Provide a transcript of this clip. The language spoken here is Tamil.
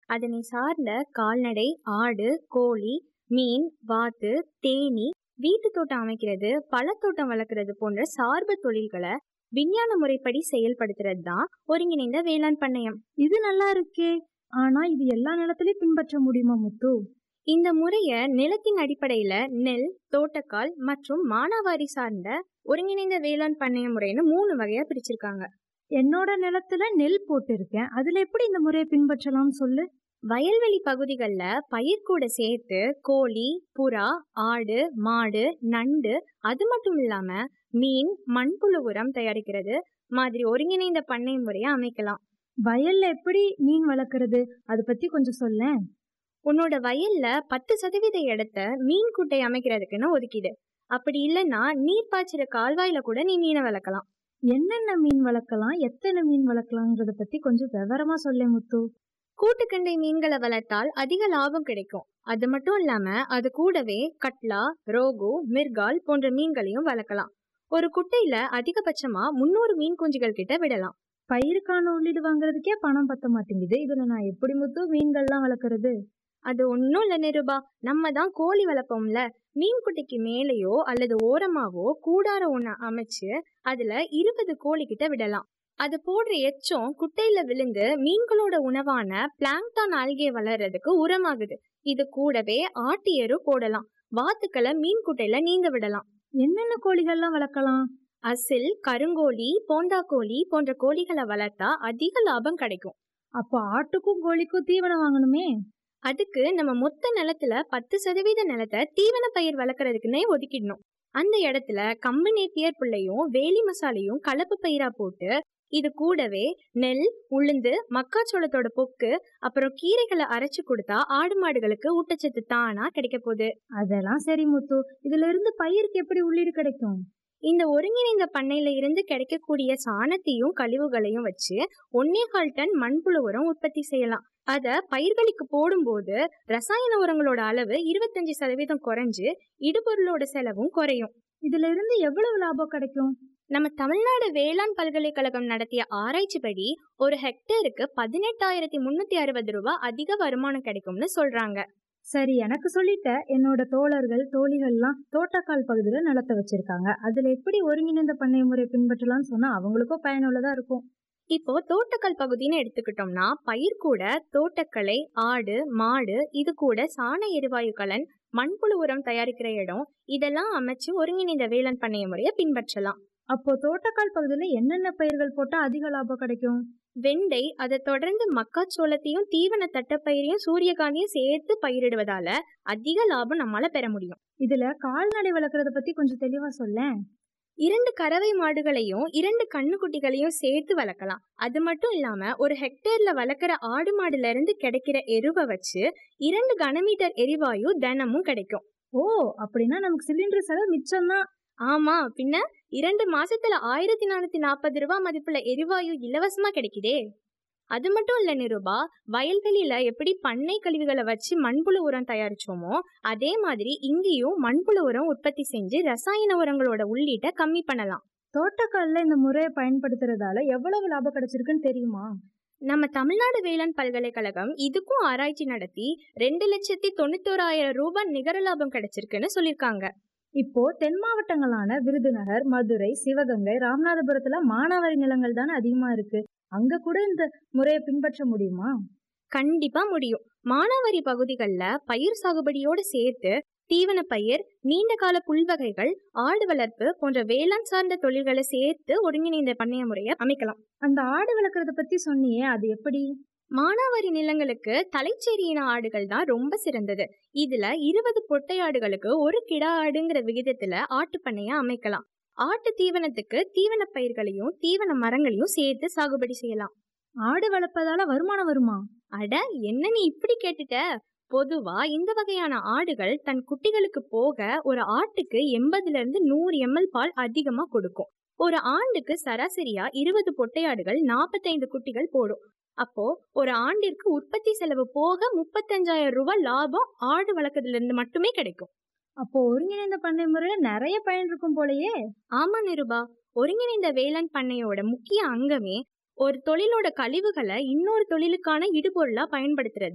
அதனை சார்ந்த கால்நடை ஆடு கோழி மீன் வாத்து தேனீ வீட்டு தோட்டம் அமைக்கிறது பழத்தோட்டம் வளர்க்குறது போன்ற சார்பு தொழில்களை விஞ்ஞான முறைப்படி செயல்படுத்துறது தான் ஒருங்கிணைந்த வேளாண் பண்ணையம் இது நல்லா இருக்கே ஆனா இது எல்லா நிலத்திலயும் பின்பற்ற முடியுமா முத்து இந்த முறைய நிலத்தின் அடிப்படையில நெல் தோட்டக்கால் மற்றும் மானாவாரி சார்ந்த ஒருங்கிணைந்த வேளாண் பண்ணைய முறைன்னு மூணு வகையா பிரிச்சிருக்காங்க என்னோட நிலத்துல நெல் போட்டிருக்கேன் அதுல எப்படி இந்த முறையை பின்பற்றலாம் சொல்லு வயல்வெளி பகுதிகளில் பயிர் கூட சேர்த்து கோழி புறா ஆடு மாடு நண்டு அது மட்டும் இல்லாம மீன் மண்புழு உரம் தயாரிக்கிறது மாதிரி ஒருங்கிணைந்த பண்ணை முறையை அமைக்கலாம் வயல்ல எப்படி மீன் வளர்க்கறது அதை பத்தி கொஞ்சம் சொல்லேன் உன்னோட வயல்ல பத்து சதவீத இடத்த மீன் குட்டை அமைக்கிறதுக்குன்னு ஒதுக்கிடு அப்படி இல்லைன்னா நீர் பாய்ச்சிற கால்வாயில கூட நீ மீனை வளர்க்கலாம் என்னென்ன மீன் வளர்க்கலாம் எத்தனை மீன் வளர்க்கலாங்கிறத பத்தி கொஞ்சம் விவரமா சொல்லேன் முத்து கூட்டுக்கண்டை மீன்களை வளர்த்தால் அதிக லாபம் கிடைக்கும் அது மட்டும் இல்லாம அது கூடவே கட்லா ரோகு மிர்கால் போன்ற மீன்களையும் வளர்க்கலாம் ஒரு குட்டையில அதிகபட்சமா முன்னூறு மீன் குஞ்சுகள் கிட்ட விடலாம் பயிருக்கான உள்ளீடு வாங்குறதுக்கே பணம் பத்த மாட்டேங்குது இதுல நான் எப்படி முத்து மீன்கள்லாம் வளர்க்கறது அது ஒன்றும் இல்லை நிருபா நம்ம தான் கோழி வளர்ப்போம்ல மீன் குட்டைக்கு மேலேயோ அல்லது ஓரமாவோ கூடார ஒன்று அமைச்சு அதுல இருபது கோழி கிட்ட விடலாம் அது போடுற எச்சம் குட்டையில விழுந்து மீன்களோட உணவான பிளாங்டான் ஆல்கே வளர்றதுக்கு உரமாகுது இது கூடவே ஆட்டு எரு போடலாம் வாத்துக்களை மீன் குட்டையில நீங்க விடலாம் என்னென்ன கோழிகள்லாம் வளர்க்கலாம் அசில் கருங்கோழி போந்தாக்கோழி போன்ற கோழிகளை வளர்த்தா அதிக லாபம் கிடைக்கும் அப்போ ஆட்டுக்கும் கோழிக்கும் தீவனம் வாங்கணுமே அதுக்கு நம்ம மொத்த நிலத்துல பத்து சதவீத நிலத்தை தீவன பயிர் வளர்க்கறதுக்குன்னே ஒதுக்கிடணும் அந்த இடத்துல கம்பு நேப்பியர் புள்ளையும் வேலி மசாலையும் கலப்பு பயிரா போட்டு இது கூடவே நெல் உளுந்து மக்காச்சோளத்தோட பொக்கு அப்புறம் கீரைகளை அரைச்சு கொடுத்தா ஆடு மாடுகளுக்கு ஊட்டச்சத்து தானா கிடைக்க போகுது அதெல்லாம் சரி முத்து இதுல இருந்து பயிருக்கு எப்படி உள்ளீடு கிடைக்கும் இந்த ஒருங்கிணைந்த பண்ணையில இருந்து கிடைக்கக்கூடிய சாணத்தையும் கழிவுகளையும் வச்சு ஒன்னே கால் டன் மண்புழு உரம் உற்பத்தி செய்யலாம் அத பயிர்களுக்கு போடும்போது ரசாயன உரங்களோட அளவு இருபத்தஞ்சு சதவீதம் குறைஞ்சு இடுபொருளோட செலவும் குறையும் இதுல இருந்து எவ்வளவு லாபம் கிடைக்கும் நம்ம தமிழ்நாடு வேளாண் பல்கலைக்கழகம் நடத்திய ஆராய்ச்சிப்படி ஒரு ஹெக்டேருக்கு பதினெட்டாயிரத்தி முன்னூத்தி அறுபது ரூபாய் அதிக வருமானம் கிடைக்கும்னு சொல்றாங்க சரி எனக்கு சொல்லிட்ட என்னோட தோழர்கள் தோழிகள்லாம் தோட்டக்கால் பகுதியில நிலத்தை வச்சிருக்காங்க அதுல எப்படி ஒருங்கிணைந்த பண்ணை முறை பின்பற்றலாம்னு சொன்னா அவங்களுக்கும் பயனுள்ளதா இருக்கும் இப்போ தோட்டக்கல் பகுதின்னு எடுத்துக்கிட்டோம்னா பயிர் கூட தோட்டக்கலை ஆடு மாடு இது கூட சாண எரிவாயு கலன் மண்புழு உரம் தயாரிக்கிற இடம் இதெல்லாம் அமைச்சு ஒருங்கிணைந்த வேளாண் பண்ணைய முறையை பின்பற்றலாம் அப்போ தோட்டக்கால் பகுதியில என்னென்ன பயிர்கள் போட்டா அதிக லாபம் கிடைக்கும் வெண்டை அதை தொடர்ந்து மக்காச்சோளத்தையும் தீவன தட்டப்பயிரையும் சூரியகாந்தியும் சேர்த்து பயிரிடுவதால அதிக லாபம் நம்மால பெற முடியும் இதுல கால்நடை வளர்க்கறத பத்தி கொஞ்சம் தெளிவா சொல்லேன் இரண்டு கறவை மாடுகளையும் இரண்டு கண்ணுக்குட்டிகளையும் சேர்த்து வளர்க்கலாம் அது மட்டும் இல்லாம ஒரு ஹெக்டேர்ல வளர்க்குற ஆடு மாடுல இருந்து கிடைக்கிற எருவை வச்சு இரண்டு கனமீட்டர் எரிவாயு தினமும் கிடைக்கும் ஓ அப்படின்னா நமக்கு சிலிண்டர் செலவு மிச்சம்தான் ஆமா பின்ன இரண்டு மாசத்துல ஆயிரத்தி நானூத்தி நாற்பது ரூபாய் மதிப்புள்ள எரிவாயு இலவசமா கிடைக்குதே அது மட்டும் இல்ல நிருபா வயல்வெளியில எப்படி பண்ணை கழிவுகளை வச்சு மண்புழு உரம் தயாரிச்சோமோ அதே மாதிரி இங்கேயும் மண்புழு உரம் உற்பத்தி செஞ்சு ரசாயன உரங்களோட உள்ளீட்டை கம்மி பண்ணலாம் தோட்டக்கால்ல இந்த முறையை பயன்படுத்துறதால எவ்வளவு லாபம் கிடைச்சிருக்குன்னு தெரியுமா நம்ம தமிழ்நாடு வேளாண் பல்கலைக்கழகம் இதுக்கும் ஆராய்ச்சி நடத்தி ரெண்டு லட்சத்தி தொண்ணூத்தோராயிரம் ரூபாய் நிகர லாபம் கிடைச்சிருக்குன்னு சொல்லியிருக்காங்க இப்போ தென் மாவட்டங்களான விருதுநகர் மதுரை சிவகங்கை ராமநாதபுரத்துல மானாவாரி நிலங்கள் தானே அதிகமா இருக்கு அங்க கூட இந்த முறையை பின்பற்ற முடியுமா கண்டிப்பா முடியும் மானாவாரி பகுதிகளில் பயிர் சாகுபடியோடு சேர்த்து தீவன பயிர் நீண்ட கால புல்வகைகள் ஆடு வளர்ப்பு போன்ற வேளாண் சார்ந்த தொழில்களை சேர்த்து ஒருங்கிணைந்த பண்ணைய முறையை அமைக்கலாம் அந்த ஆடு வளர்க்கறத பத்தி சொன்னியே அது எப்படி மானாவாரி நிலங்களுக்கு தலைச்சேரியின ஆடுகள் தான் ரொம்ப சிறந்தது இதுல இருபது பொட்டை ஆடுகளுக்கு ஒரு கிடா ஆடுங்கிற விகிதத்துல ஆட்டு பண்ணைய அமைக்கலாம் ஆட்டு தீவனத்துக்கு தீவன பயிர்களையும் தீவன மரங்களையும் சேர்த்து சாகுபடி செய்யலாம் ஆடு வளர்ப்பதால வருமானம் வருமா அட என்ன நீ இப்படி கேட்டுட்ட பொதுவா இந்த வகையான ஆடுகள் தன் குட்டிகளுக்கு போக ஒரு ஆட்டுக்கு எண்பதுல இருந்து நூறு எம்எல் பால் அதிகமா கொடுக்கும் ஒரு ஆண்டுக்கு சராசரியா இருபது பொட்டையாடுகள் நாற்பத்தைந்து குட்டிகள் போடும் அப்போ ஒரு ஆண்டிற்கு உற்பத்தி செலவு போக முப்பத்தஞ்சாயிரம் ரூபாய் லாபம் ஆடு வளர்க்கறதுல இருந்து மட்டுமே கிடைக்கும் அப்போ ஒருங்கிணைந்த பண்ணை முறையில நிறைய பயன் இருக்கும் போலயே ஆமா நிருபா ஒருங்கிணைந்த வேளாண் பண்ணையோட முக்கிய அங்கமே ஒரு தொழிலோட கழிவுகளை இன்னொரு தொழிலுக்கான இடுபொருளா பயன்படுத்துறது